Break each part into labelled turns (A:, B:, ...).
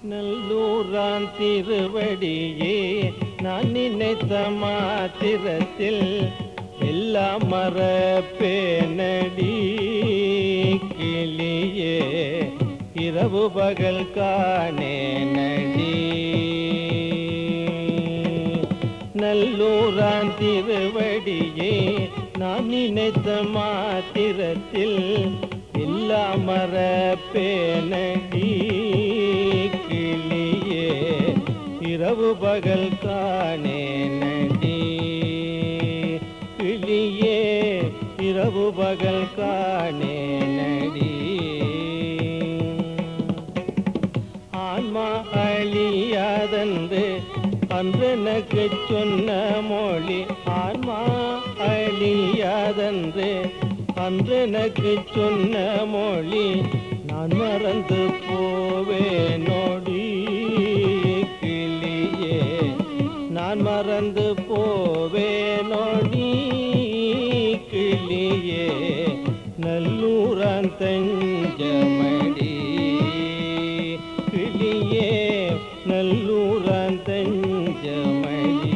A: நல்லூரான் திருவடியே நான் நினைத்த மாத்திரத்தில் எல்லாம் மறப்பேனடி கிளியே இரவு பகல் காணேனடி நல்லூரான் திருவடியே நான் நினைத்த மாத்திரத்தில் எல்லாம் மறப்பேனடி கிளியே இரவு பகல் காணேனடி கிளியே இரவு பகல் காணேனடி ஆன்மா அழியாதன்று அன்றெனக்கு சொன்ன மொழி ஆன்மா அழியாதன்று அன்றெனக்கு சொன்ன மொழி நான் மறந்து போவேனோடி கிளியே நான் மறந்து போவேனோடி கிளியே நல்லூரான் தஞ்சமடி கிளியே நல்லூரான் தஞ்சமடி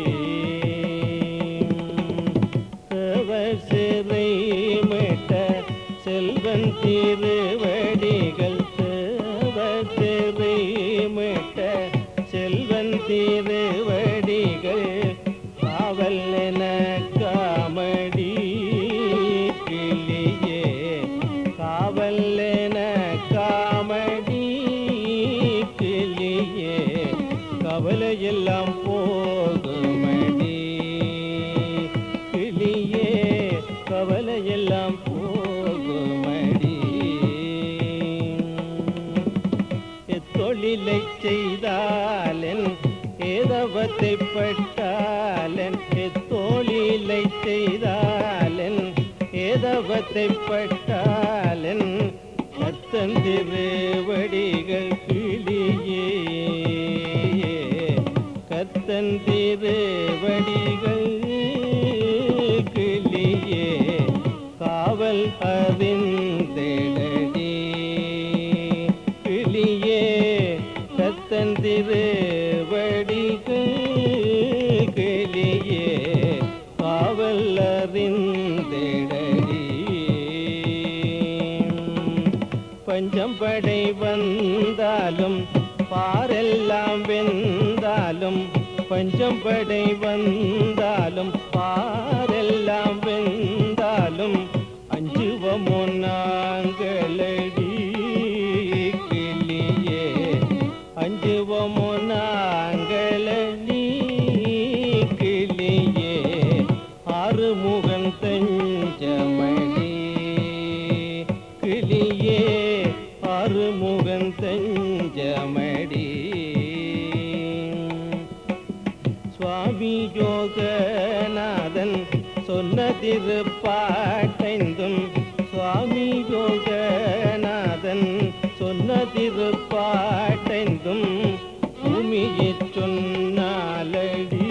A: தவர் சிறை மீட்ட செல்வன் திருவடிகள் தவர் சிறை மீட்ட செல்வன் திருவடிகள் காவல் என காமடி கிளியே காவல் என காமடி கிளியே கவலையெல்லாம் போகுமடி கிளியே கவலையெல்லாம் போகுமடி எத்தொழிலை செய்தாலன் ஏதவத்தை பட்டாலன் எத்தொழிலை செய்தாலன் ஏதவத்தை பட்டாலன் கத்தன் திருவடிகள் கிளியே கத்தன் திருவடிகள் கிளியே காவல் அறிந்தெடடி கிளியே கத்தன் திருவடிகள் கிளியே காவல் அறிந்தெடடி பஞ்சம் படை வந்தாலும் பாரெல்லாம் வெந்தாலும் பஞ்சம் படை வந்தாலும் பாரெல்லாம் வெந்தாலும் அஞ்சுவமோ நாங்களடி கிளியே அஞ்சுவமோ நாங்களடி கிளியே ஆறுமுகன் தஞ்சமடி கிளியே ஆறுமுகன் தஞ்சமடி சுவாமி யோகநாதன் சொன்ன திருப்பாட்டைந்தும் சுவாமி யோகநாதன் சொன்ன திருப்பாட்டைந்தும் பூமியில் சொன்னாலடி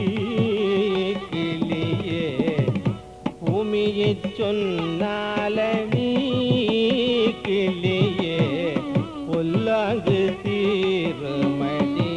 A: கிளியே பூமியில் சொன்னாலடி கிளியே பொல்லாங்கு தீருமடி